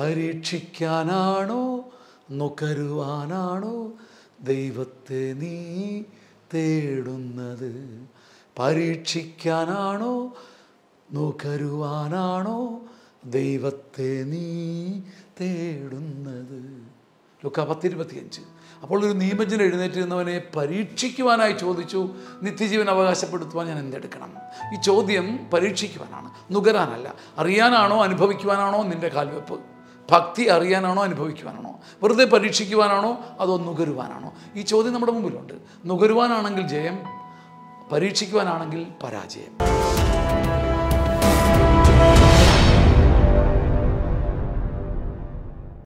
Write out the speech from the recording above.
പരീക്ഷിക്കാനാണോ നുകരുവാനാണോ ദൈവത്തെ നീ തേടുന്നത് പരീക്ഷിക്കാനാണോ നുകരുവാനാണോ ദൈവത്തെ നീ തേടുന്നത് ലുക്ക പത്തിരുപത്തിയഞ്ച് അപ്പോൾ ഒരു നിയമജൻ എഴുന്നേറ്റിരുന്നവനെ പരീക്ഷിക്കുവാനായി ചോദിച്ചു നിത്യജീവൻ അവകാശപ്പെടുത്തുവാൻ ഞാൻ എന്തെടുക്കണം ഈ ചോദ്യം പരീക്ഷിക്കുവാനാണ് നുകരാനല്ല അറിയാനാണോ അനുഭവിക്കുവാനാണോ നിന്റെ കാൽവെപ്പ് ഭക്തി അറിയാനാണോ അനുഭവിക്കുവാനാണോ വെറുതെ പരീക്ഷിക്കുവാനാണോ അതോ നുകരുവാനാണോ ഈ ചോദ്യം നമ്മുടെ മുമ്പിലുണ്ട് നുകരുവാനാണെങ്കിൽ ജയം പരീക്ഷിക്കുവാനാണെങ്കിൽ പരാജയം